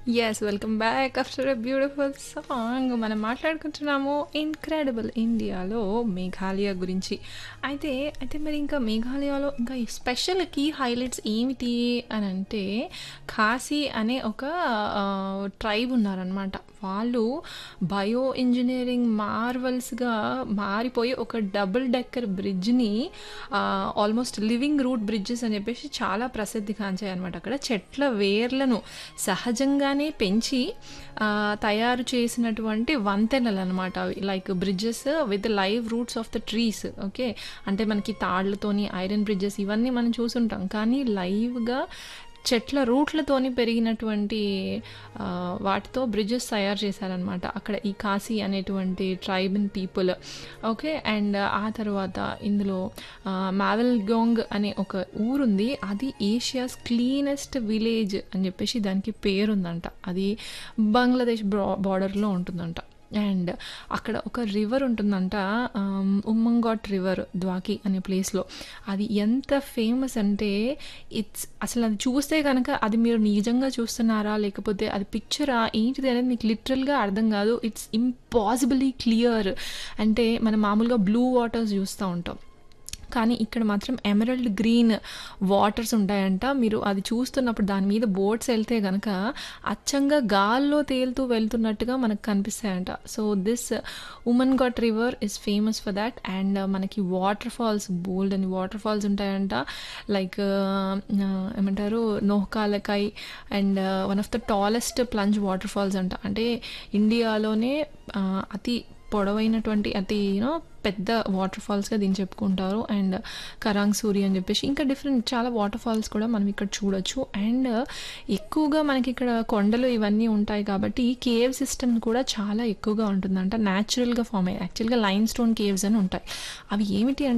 Yes. Welcome back after a beautiful song. మనం మాట్లాడుకుంటున్నాము incredible ఇండియాలో మేఘాలయ గురించి. అయితే, అయితే మరి ఇంకా మేఘాలయలో ఇంకా ఈ స్పెషల్ కీ హైలైట్స్ ఏమిటి అనంటే, ఖాసీ అనే ఒక ఆహ్, ట్రైబ్ ఉన్నారనమాట. వాళ్ళు బయో ఇంజినీరింగ్ మార్వెల్స్‌గా మారిపోయి ఒక డబుల్ డెక్కర్ బ్రిడ్జ్‌ని ఆహ్, ఆల్మోస్ట్ లివింగ్ రూట్ బ్రిడ్జెస్ అని చెప్పేసి చాలా ప్రసిద్ధిగాంచాయనమాట. అక్కడ చెట్ల వేర్లను సహజంగానే పెంచి ఆహ్, తయారు చేసినటువంటి వంతెనలనమాట అవి. Like bridges with live roots of the trees. Okay. అంటే మనకి తాళ్ళతోని ఐరన్ బ్రిడ్జెస్ ఇవన్నీ మనం చూసుంటాం. కానీ లైవ్‌గా చెట్ల రూట్లతోని పెరిగినటువంటి ఆహ్, వాటితో బ్రిడ్జెస్ తయారు చేశారనమాట. అక్కడ ఈ ఖాసీ అనేటువంటి ట్రైబల్ పీపుల్. ఓకే. అండ్ ఆ తర్వాత ఇందులో ఆహ్, మావెల్‌గోంగ్ అనే ఒక ఊరుంది. అది ఏషియాస్ క్లీనెస్ట్ విలేజ్ అని చెప్పేసి దానికి పేరుందంట. అది బంగ్లాదేశ్ బ్రా బార్డర్‌లో ఉంటుందంట. అండ్ అక్కడ ఒక రివర్ ఉంటుందంట. ఆహ్, ఉమ్మంగాట్ రివర్ ద్వాకి అనే ప్లేస్‌లో. అది ఎంత ఫేమస్ అంటే ఇట్స్ అసలు అది చూస్తే గనక అది మీరు నిజంగా చూస్తున్నారా? లేకపోతే అది పిక్చరా? ఏంటిది అనేది మీకు లిటరల్‌గా అర్థం కాదు. It's impossibly clear. అంటే మనం మామూలుగా బ్లూ వాటర్స్ చూస్తా ఉంటాం. కానీ ఇక్కడ మాత్రం ఎమరల్డ్ గ్రీన్ వాటర్స్ ఉంటాయంట. మీరు అది చూస్తున్నప్పుడు దాని మీద బోట్స్ ఎళ్తే గనక అచ్చంగా గాల్లో తేలుతూ వెళ్తున్నట్టుగా మనకు కనిపిస్తాయంట. So, this Umngot river is famous for that. And మనకి వాటర్ ఫాల్స్ బోలెడన్ని వాటర్ ఫాల్స్ ఉంటాయంట. లైక్ ఆహ్, ఏమంటారు Nohkalikai and one of the tallest plunge waterfalls అంట. అంటే ఇండియాలోనే ఆహ్, అతి పొడవైనటువంటి అతి యూ నో పెద్ద వాటర్ ఫాల్స్‌గా దీన్ని చెప్పుకుంటారు. అండ్ కరాంగ్ సూరి అని చెప్పేసి ఇంకా డిఫరెంట్ చాలా వాటర్ ఫాల్స్ కూడా మనం ఇక్కడ చూడొచ్చు. అండ్ ఎక్కువగా మనకి ఇక్కడ కొండలు ఇవన్నీ ఉంటాయి కాబట్టి కేవ్ సిస్టమ్ కూడా చాలా ఎక్కువగా ఉంటుందంట. న్యాచురల్‌గా ఫార్మ్ అయ్యాయి. యాక్చువల్‌గా లైమ్ స్టోన్ కేవ్స్ అని ఉంటాయి. అవి ఏమిటి అంటే